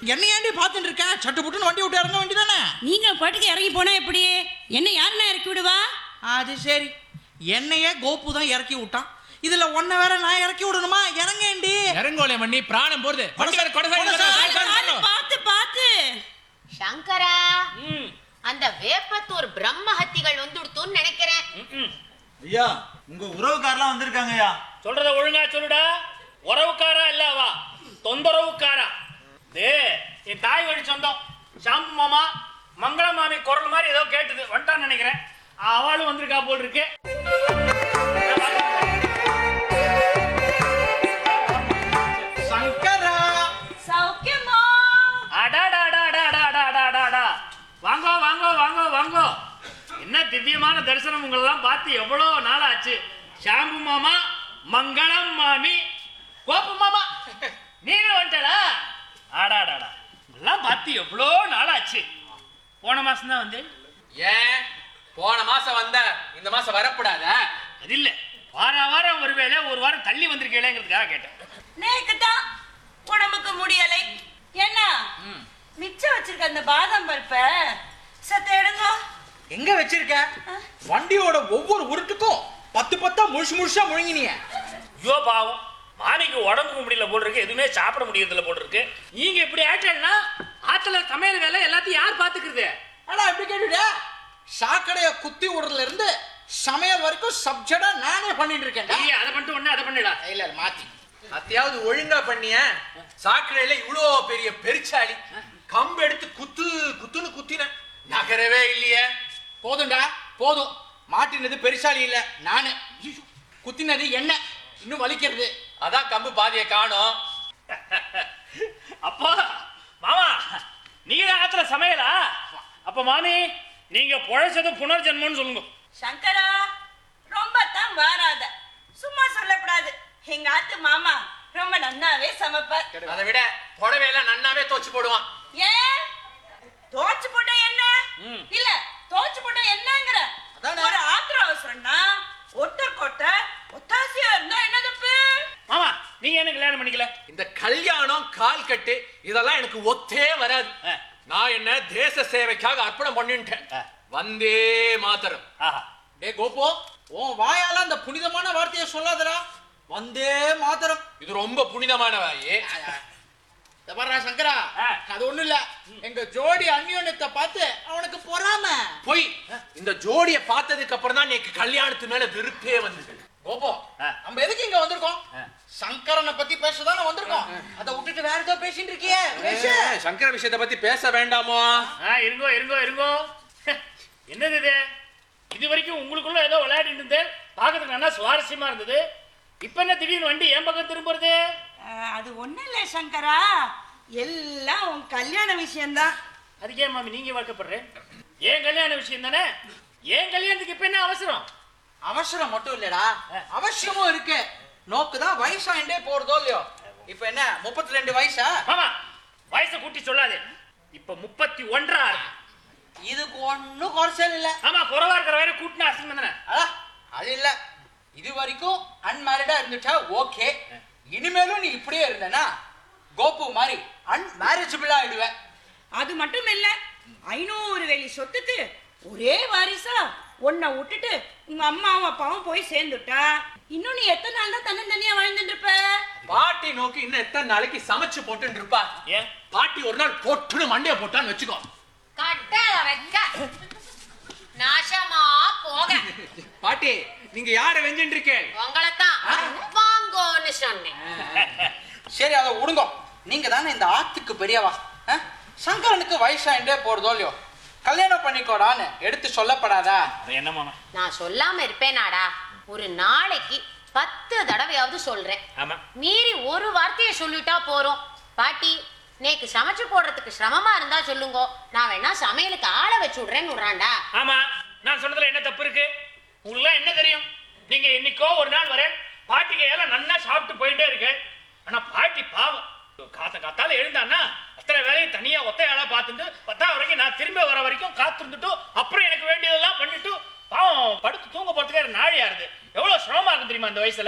என்ன ஏண்டி பார்த்துட்டு இருக்க சட்டு புட்டுன்னு வண்டி விட்டு இறங்க வேண்டியதானே நீங்க பாட்டுக்கு இறங்கி போனா எப்படி என்ன யாருன்னா இறக்கி விடுவா அது சரி என்னையே கோப்பு தான் இறக்கி விட்டான் இதுல ஒன்ன வேற நான் இறக்கி விடணுமா இறங்கேண்டி இறங்கோலே மண்ணி பிராணம் போறது வண்டி வேற கொடை சாய் கொடை சாய். கொடை சாய். காலு பார்த்து பார்த்து சங்கரா அந்த வேப்பத்தூர் பிரம்மஹத்திகள் வந்துடுத்துன்னு நினைக்கிறேன் ஐயா உங்க உறவுக்காரெல்லாம் வந்திருக்காங்க ஐயா சொல்றத ஒழுங்கா சொல்லுடா உறவுக்காரா இல்ல அவா தொந்தரவுக்காரா டே என் தாய் வழி சொந்தம் ஷாம்பு மாமா மங்கள மாமி குரல் மாதிரி ஏதோ கேட்டது வந்துட்டான்னு நினைக்கிறேன் அவளும் வந்திருக்கா போல் இருக்கு சங்கரா சௌக்கியமா அடாடாடாடாடாடாடாடா வாங்கோ வாங்கோ வாங்கோ வாங்கோ என்ன திவ்யமான தரிசனம் உங்களெல்லாம் பார்த்து எவ்வளோ நாள் ஆச்சு ஷாம்பு மாமா மங்களம் மாமி கோப்பு மாமா நீங்க வந்துட்டா ஆடாடாடா எல்லாம் பார்த்து எவ்வளோ நாள் ஆச்சு போன மாசம் தான் வந்து ஏன் போன மாசம் வந்த இந்த மாசம் வரக்கூடாத அது இல்ல வார வாரம் ஒருவேளை ஒரு வாரம் தள்ளி வந்திருக்கேங்கிறதுக்காக கேட்டேன் நேக்கு தான் உடம்புக்கு முடியலை என்ன மிச்சம் வச்சிருக்க அந்த பாதாம் பருப்ப சத்த எடுங்க எங்க வச்சிருக்க வண்டியோட ஒவ்வொரு உருட்டுக்கும் பத்து பத்தா முழுசு முழுசா முழுங்கினிய ஐயோ பாவம் மாமிக்கு உடம்புக்கு முடியல போல் இருக்கு எதுவுமே சாப்பிட முடியறதில்ல போல் இருக்கு நீங்க இப்படி ஆயிட்டா ஆத்துல சமையல் வேலை எல்லாத்தையும் யார் பாத்துக்கிறது ஆனா எப்படி கேட்டுட்ட சாக்கடைய குத்தி விடுறதுல இருந்து சமையல் வரைக்கும் சப்ஜெக்டா நானே பண்ணிட்டு இருக்கேன் ஐயா, அதை பண்ணிட்டு ஒண்ணு அதை பண்ணிடா இல்ல இல்ல, மாத்தி அத்தையாவது ஒழுங்கா பண்ணிய சாக்கடையில இவ்வளோ பெரிய பெருச்சாளி கம்பு எடுத்து குத்து குத்துன்னு குத்தின நகரவே இல்லையே போதும்டா போதும் மாட்டினது பெருசாலி இல்ல நானு ஐயோ, குத்தினது என்ன இன்னும் வலிக்கிறது அதான் கம்பு பாதியை காணோம் அப்பா மாமா நீங்க தான் ஆத்துல சமையலா அப்ப மாமி நீங்க பொழைச்சது புனர்ஜென்மம்னு சொல்லுங்க சங்கரா ரொம்ப தான் வாராத சும்மா சொல்லக்கூடாது எங்க ஆத்து மாமா ரொம்ப நன்னாவே சமைப்பார் அதை விட புடவையெல்லாம் நன்னாவே தோச்சு போடுவான் ஏன் தோச்சு போட்ட என்ன இல்ல தோச்சு போட்ட என்னங்கிற அதானே. ஒரு ஆத்திர அவசரம்னா ஒட்டர் கொட்ட ஒத்தாசியா இருந்தா என்ன தப்பு மாமா நீங்க என்ன கல்யாணம் பண்ணிக்கல இந்த கல்யாணம் கால் கட்டு இதெல்லாம் எனக்கு ஒத்தே வராது ஆ. நான் என்ன தேச சேவைக்காக அர்ப்பணம் பண்ணிட்டேன் ஆ. வந்தே மாத்தரம் ஆஹா டே கோபோ உன் வாயால அந்த புனிதமான வார்த்தையை சொல்லாதடா வந்தே மாத்திரம் இது ரொம்ப புனிதமான வாயே இத பாருடா சங்கரா ஆ. அது ஒண்ணும் இல்ல எங்க ஜோடி அந்யோன்யத்தை பார்த்து அவனுக்கு பொறாம போய் இந்த ஜோடிய பார்த்ததுக்கு அப்புறம் தான் எனக்கு கல்யாணத்து மேல வெறுப்பே வந்தது கோபோ ஆ. நம்ம எதுக்கு இங்க வந்திருக்கோம் ஆ. சங்கரனை பத்தி பேசதானே வந்திருக்கோம் அதை விட்டுட்டு வேற ஏதோ பேசிட்டு இருக்கியே பேசு சங்கர விஷயத்தை பத்தி பேச வேண்டாமோ ஆ இருங்கோ இருங்கோ இருங்கோ என்னது இது இது வரைக்கும் உங்களுக்குள்ள ஏதோ விளையாடிட்டு இருந்தேன் பார்க்கறதுக்கு நல்லா சுவாரஸ்யமா இருந்தது இப்ப என்ன திடீர்னு வண்டி என் பக்கம் திரும்புறது அஹ், அது ஒண்ணும் இல்ல சங்கரா எல்லாம் உன் கல்யாண விஷயம்தான் அதுக்கே மாமி நீங்க வாழ்க்கப்படுறேன் ஏன் கல்யாண விஷயம் தானே ஏன் கல்யாணத்துக்கு இப்ப என்ன அவசரம் அவசரம் மட்டும் இல்லடா அவசியமும் இருக்கு நோக்கு தான் வயசாயிண்டே போறதோ இல்லையோ இப்ப என்ன முப்பத்தி ரெண்டு வயசா மாமா வயசை கூட்டி சொல்லாதே இப்ப முப்பத்தி ஒன்றா இருக்கு இதுக்கு ஒன்னும் குறைச்சல் இல்ல ஆமா குறவா இருக்கிற வரை கூட்டினா அசிங்கம் தானே அடா, அது இல்ல இது வரைக்கும் அன்மேரிடா இருந்துட்டா ஓகே இனிமேலும் நீ இப்படியே இருந்தனா கோபு மாதிரி அன்மேரேஜபிளா ஆயிடுவேன் அது மட்டும் இல்ல ஐநூறு வேலி சொத்துக்கு ஒரே வாரிசா உன்னை விட்டுட்டு உங்க அம்மாவும் அப்பாவும் போய் சேர்ந்துட்டா இன்னும் நீ எத்தனை நாள் தான் தன்னந்தனியா வாழ்ந்துட்டு இருப்ப பாட்டி நோக்கி இன்னும் எத்தனை நாளைக்கு சமைச்சு போட்டுன்னு இருப்பா ஏன் பாட்டி ஒரு நாள் போட்டுன்னு மண்டைய போட்டான்னு வச்சுக்கோ கட்டளை வைக்க நாசமா போக பாட்டி நீங்க யார வெஞ்சிட்டு இருக்கேன் உங்களைத்தான் வாங்கோன்னு சொன்னேன் சரி அதை விடுங்க நீங்க தானே இந்த ஆத்துக்கு பெரியவா ஆ? சங்கரனுக்கு வயசாயிண்டே போறதோ இல்லையோ கல்யாணம் பண்ணிக்கோடான்னு எடுத்து சொல்லப்படாதா அது என்ன மாமா நான் சொல்லாம இருப்பேனாடா ஒரு நாளைக்கு பத்து தடவையாவது சொல்றேன் ஆமா மீறி ஒரு வார்த்தையை சொல்லிட்டா போறோம் பாட்டி நேக்கு சமைச்சு போடுறதுக்கு சிரமமா இருந்தா சொல்லுங்க நான் வேணா சமையலுக்கு ஆளை வச்சு விடுறேன்னு விடுறான்டா ஆமா நான் சொன்னதுல என்ன தப்பு இருக்கு உங்களுக்கு என்ன தெரியும் நீங்க இன்னைக்கோ ஒரு நாள் வரேன் பாட்டிக்கு எல்லாம் நல்லா சாப்பிட்டு போயிட்டே இருக்கு ஆனா பாட்டி பாவம் காத்த காத்தால எழுந்தான்னா அத்தனை வேலையும் தனியா ஒத்தையாளா பார்த்துட்டு பத்தா வரைக்கும் நான் திரும்ப வர வரைக்கும் காத்திருந்துட்டு அப்புறம் எனக்கு வேண்டியதெல்லாம் பண்ணிட்டு பாவம் படுத்து தூங்க போறதுக்கே நாழியாருது எவ்வளவு சிரமமா இருக்கு தெரியுமா இந்த வயசுல